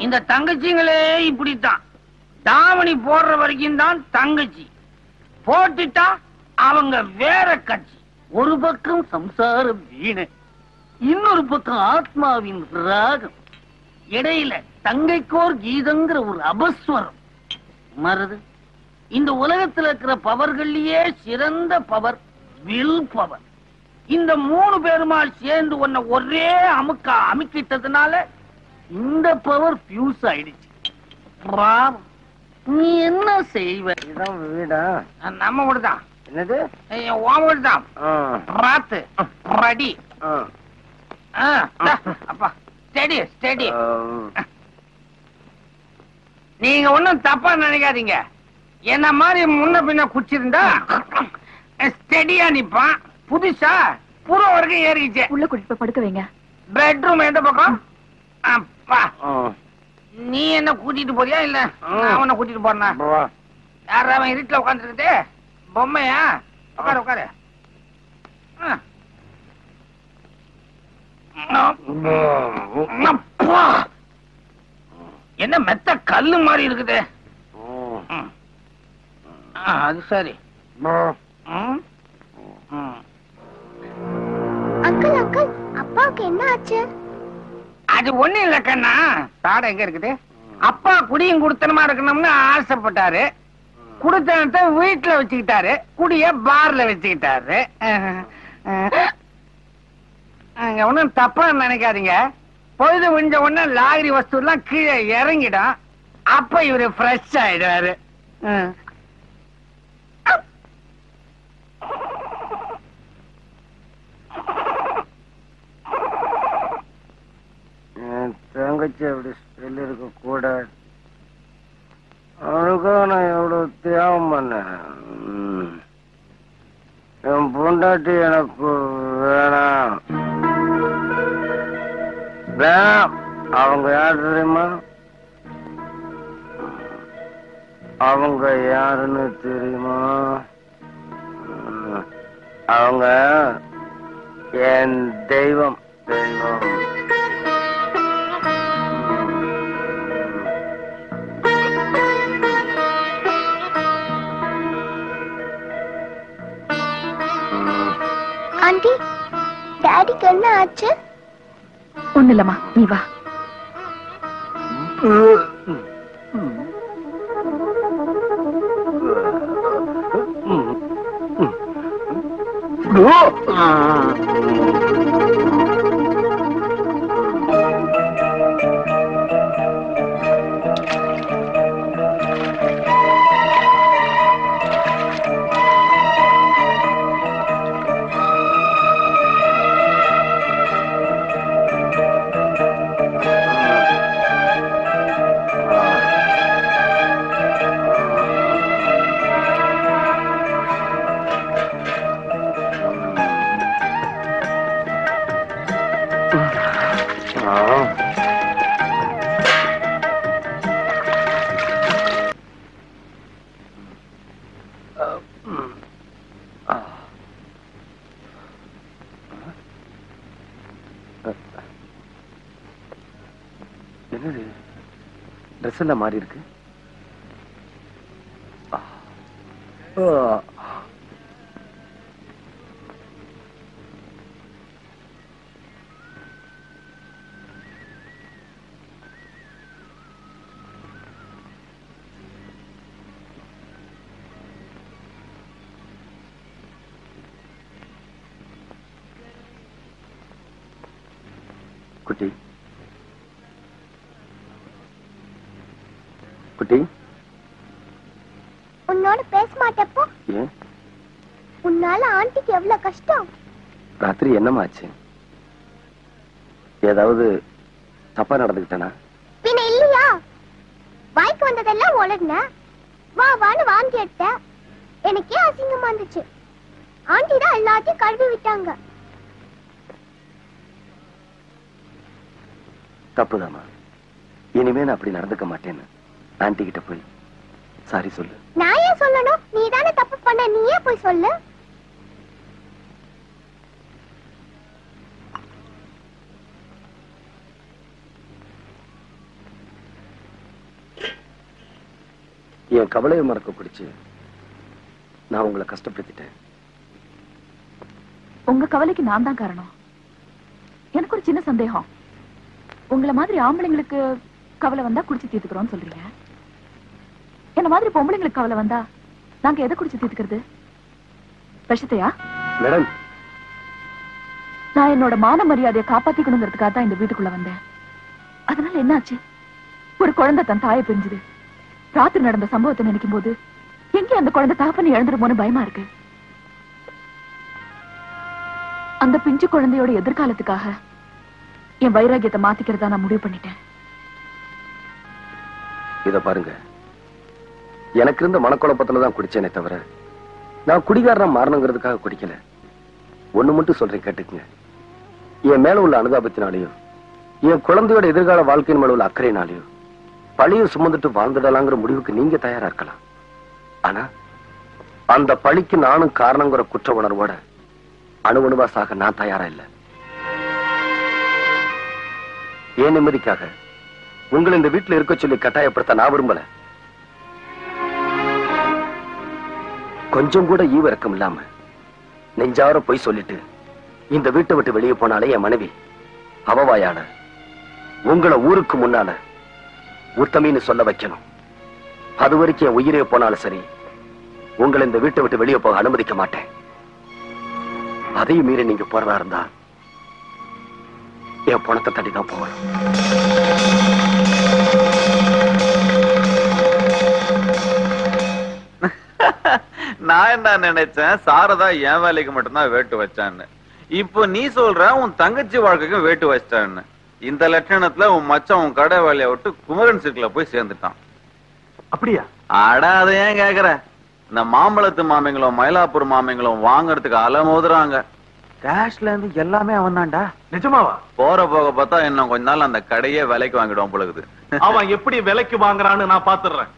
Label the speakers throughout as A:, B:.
A: இந்த தங்கச்சிங்களே இப்படித்தான் தாவணி போடுற வரைக்கும் தான் தங்கச்சி போட்டுட்டா அவங்க வேற கட்சி ஒரு பக்கம் சம்சார வீணை இன்னொரு பக்கம் ஆத்மாவின் ராகம் இடையில தங்கைக்கோர் கீதங்கிற ஒரு அபஸ்வரம் மருது இந்த உலகத்துல இருக்கிற பவர்கள்லயே சிறந்த பவர் வில் பவர் இந்த மூணு பேருமா சேர்ந்து உன்னை ஒரே அமுக்கா அமுக்கிட்டதுனால இந்த பவர் ஃபியூஸ் ஆயிடுச்சு பாவம். நீ என்ன செய்வ
B: இதான் வீடா
A: நம்ம வீடுதான்
B: என்னது
A: ஏய், உன் வீடுதான்
B: ஆ,
A: ராத்து ரெடி
B: ஆ.
A: அப்பா ஸ்டெடி ஸ்டெடி
B: ஆ,
A: நீங்க ஒண்ணும் தப்பா நினைக்காதீங்க என்ன மாதிரி முன்ன பின்ன குச்சிருந்தா ஸ்டெடியா நிப்பான் புதுசா புற வரைக்கும் ஏறிக்கிச்சு
C: உள்ள கூட்டிட்டு போய் படுக்க வைங்க
A: பெட்ரூம் எந்த பக்கம் அப்பா
B: ஆ.
A: நீ என்ன கூட்டிட்டு போறியா இல்ல நான் அவனை கூட்டிட்டு போறேனா
B: வா.
A: யார் அவன் இருட்டுல உட்காந்துருக்குது பொம்மையா உட்காரு உட்காரு ஆ. அப்பா! என்ன மெத்த கல்லு மாதிரி இருக்குது ம். ஆ, அது சரி ம். ம்.
D: அங்கிள் அங்கிள் அப்பாவுக்கு என்ன ஆச்சு
A: அது ஒண்ணு இல்ல கண்ணா தாடை எங்க இருக்குது அப்பா குடியும் குடுத்தனமா இருக்கணும்னு ஆசைப்பட்டாரு குடுத்தனத்தை வீட்டுல வச்சுக்கிட்டாரு குடிய பார்ல வச்சுக்கிட்டாரு அங்க ஒண்ணும் தப்பா நினைக்காதீங்க பொழுது முடிஞ்ச உடனே லாகரி வஸ்து எல்லாம் கீழே இறங்கிடும் அப்ப இவரு ஃப்ரெஷ் ஆயிடுவாரு ம்.
B: என் தங்கச்சி அப்படி ஸ்பெல் இருக்க கூடாது அவளுக்காக நான் எவ்வளவு தியாகம் பண்ணேன் ம். என் பொண்டாட்டி எனக்கு வேணாம் வேணாம் அவங்க யார் தெரியுமா அவங்க யாருன்னு தெரியுமா ம். அவங்க என் தெய்வம் தெய்வம்
D: ஆண்டி டாடிக்கு என்ன ஆச்சு
C: ஒண்ணு இல்லம்மா நீ வா
B: என்னது ட்ரெஸ் எல்லாம் மாறி இருக்கு ஆ. ஆ. குட்டி குட்டி
D: உன்னோட பேச மாட்டப்போ
B: ஏன்
D: உன்னால ஆண்டிக்கு எவ்வளவு கஷ்டம்
B: ராத்திரி என்னமாச்சு ஏதாவது தப்பா நடந்துக்கிட்டனா
D: பின்ன இல்லையா வாய்க்கு வந்ததெல்லாம் உளர்ன வா வான்னு வாங்கி எடுத்த எனக்கே அசிங்கமா இருந்துச்சு ஆண்டி தான் எல்லாத்தையும் கழுவி விட்டாங்க
B: தப்புதாம்மா இனிமே நான் அப்படி நடந்துக்க மாட்டேன்னு ஆன்டி கிட்ட போய் சாரி சொல்லு
D: நான் ஏன் சொல்லணும் நீ தானே தப்பு பண்ண நீயே போய் சொல்லு
B: என் கவலையை மறக்க குடிச்சு நான் உங்களை கஷ்டப்படுத்திட்டேன்
C: உங்க கவலைக்கு நான் தான் காரணம் எனக்கு ஒரு சின்ன சந்தேகம் உங்களை மாதிரி ஆம்பளைங்களுக்கு கவலை வந்தா குடிச்சு தீர்த்துக்கிறோம்னு சொல்றீங்க என்ன மாதிரி பொம்பளைங்களுக்கு கவலை வந்தா நாங்க எதை குடிச்சு தீர்த்துக்கிறது விஷத்தையா
B: மேடம்
C: நான் என்னோட மான மரியாதையை காப்பாத்திக்கணுங்கிறதுக்காக தான் இந்த வீட்டுக்குள்ள வந்தேன் அதனால என்னாச்சு ஒரு குழந்தை தன் தாயை பிரிஞ்சுது ராத்திரி நடந்த சம்பவத்தை நினைக்கும் போது எங்கே அந்த குழந்தை தகப்பனை இழந்துருமோன்னு பயமா இருக்கு அந்த பிஞ்சு குழந்தையோட எதிர்காலத்துக்காக என் வைராகியத்தை மாத்திக்கிறதா நான் முடிவு பண்ணிட்டேன்
B: இத பாருங்க எனக்கு இருந்த மனக்குழப்பத்துல தான் குடிச்சேனே தவிர நான் குடிகாரனா மாறணுங்கிறதுக்காக குடிக்கல ஒண்ணு மட்டும் சொல்றேன் கேட்டுக்குங்க என் மேல உள்ள அனுதாபத்தினாலேயோ என் குழந்தையோட எதிர்கால வாழ்க்கையின் மேல உள்ள அக்கறையினாலேயோ பழிய சுமந்துட்டு வாழ்ந்துடலாங்கிற முடிவுக்கு நீங்க தயாரா இருக்கலாம் ஆனா அந்த பழிக்கு நானும் காரணங்கிற குற்ற உணர்வோட அணு அணுவா சாக நான் தயாரா இல்ல ஏன் நிம்மதிக்காக உங்களை இந்த வீட்டுல இருக்க சொல்லி கட்டாயப்படுத்த நான் விரும்பல கொஞ்சம் கூட ஈவிரக்கம் இல்லாம நெஞ்சார போய் சொல்லிட்டு இந்த வீட்டை விட்டு வெளியே போனாலே என் மனைவி அவவாயால உங்களை ஊருக்கு முன்னால உத்தமின்னு சொல்ல வைக்கணும் அது வரைக்கும் என் உயிரே போனாலும் சரி உங்களை இந்த வீட்டை விட்டு வெளியே போக அனுமதிக்க மாட்டேன் அதையும் மீறி நீங்க போறதா இருந்தா என் பணத்தை தட்டி தான் போகணும்
E: நான் என்ன நினைச்சேன் சாரதா என் வேலைக்கு மட்டும்தான் வேட்டு வச்சான்னு இப்போ நீ சொல்ற உன் தங்கச்சி வாழ்க்கைக்கும் வேட்டு வச்சிட்டான்னு இந்த லட்சணத்துல உன் மச்சான் உன் கடை வேலையை விட்டு குமரன் சிற்குல போய் சேர்ந்துட்டான்
F: அப்படியா
E: அட அதை ஏன் கேக்குற இந்த மாம்பழத்து மாமிங்களும் மயிலாப்பூர் மாமிங்களும் வாங்குறதுக்கு அலமோதுறாங்க கேஷ்ல இருந்து எல்லாமே அவன் தான்டா
F: நிஜமாவா
E: போற போக பார்த்தா இன்னும் கொஞ்ச நாள் அந்த கடையே விலைக்கு வாங்கிடுவான் பொழுது
F: அவன் எப்படி விலைக்கு வாங்குறான்னு நான் பாத்துறேன்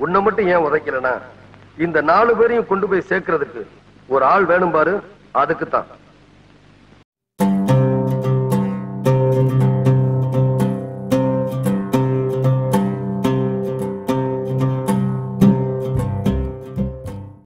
G: உன்னை மட்டும் ஏன் உதைக்கலனா இந்த நாலு பேரையும் கொண்டு போய் சேர்க்கறதுக்கு ஒரு ஆள் வேணும் பாரு அதுக்கு தான்